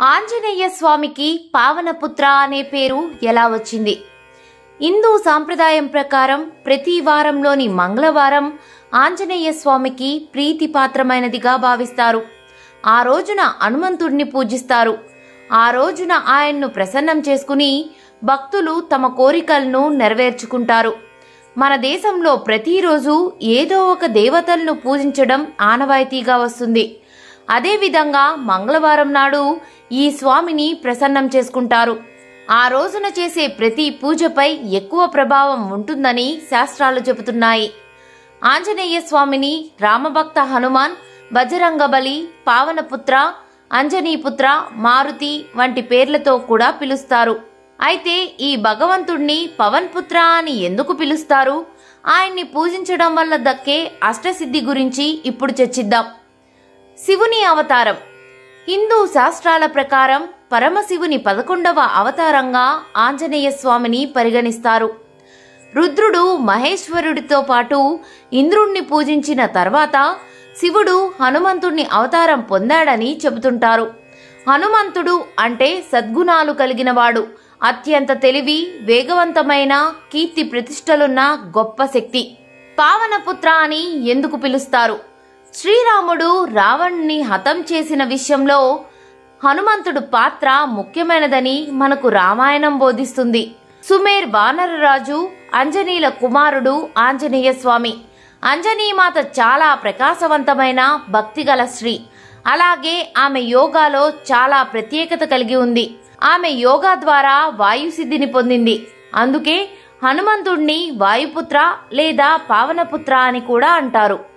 ఆంజనేయ స్వామికి పావనపుత్ర అనే పేరు ఎలా వచ్చింది హిందూ సాంప్రదాయం ప్రకారం ప్రతి వారంలోని మంగళవారం ఆంజనేయ స్వామికి ప్రీతిపాత్రమైనదిగా భావిస్తారు ఆ రోజున హనుమంతుడిని పూజిస్తారు ఆ రోజున ఆయన్ను ప్రసన్నం చేసుకుని భక్తులు తమ కోరికలను నెరవేర్చుకుంటారు మన దేశంలో ప్రతిరోజు ఏదో ఒక దేవతలను పూజించడం ఆనవాయితీగా వస్తుంది అదేవిధంగా మంగళవారం నాడు ఈ స్వామిని ప్రసన్నం చేసుకుంటారు ఆ రోజున చేసే ప్రతి పూజపై ఎక్కువ ప్రభావం ఉంటుందని శాస్త్రాలు చెబుతున్నాయి ఆంజనేయ స్వామిని రామభక్త హనుమాన్ బజరంగబలి పావనపుత్ర అంజనీపుత్ర మారుతి వంటి పేర్లతో కూడా పిలుస్తారు అయితే ఈ భగవంతుణ్ణి పవన్ పుత్ర అని ఎందుకు పిలుస్తారు ఆయన్ని పూజించడం వల్ల దక్కే అష్టసిద్ధి గురించి ఇప్పుడు చర్చిద్దాం శివుని అవతారం హిందూ శాస్త్రాల ప్రకారం పరమశివుని పదకొండవ అవతారంగా ఆంజనేయ స్వామిని పరిగణిస్తారు రుద్రుడు మహేశ్వరుడితో పాటు ఇంద్రుణ్ణి పూజించిన తర్వాత శివుడు హనుమంతుణ్ణి అవతారం పొందాడని చెబుతుంటారు హనుమంతుడు అంటే సద్గుణాలు కలిగినవాడు అత్యంత తెలివి వేగవంతమైన కీర్తి ప్రతిష్టలున్న గొప్ప శక్తి పావనపుత్ర అని ఎందుకు పిలుస్తారు శ్రీరాముడు రావణ్ణి హతం చేసిన విషయంలో హనుమంతుడు పాత్ర ముఖ్యమైనదని మనకు రామాయణం బోధిస్తుంది సుమేర్ వానరరాజు అంజనీల కుమారుడు ఆంజనేయ స్వామి అంజనీమాత చాలా ప్రకాశవంతమైన భక్తిగల స్త్రీ అలాగే ఆమె యోగాలో చాలా ప్రత్యేకత కలిగి ఉంది ఆమె యోగా ద్వారా వాయుసిద్ధిని పొందింది అందుకే హనుమంతుణ్ణి వాయుపుత్ర లేదా పావనపుత్ర అని కూడా అంటారు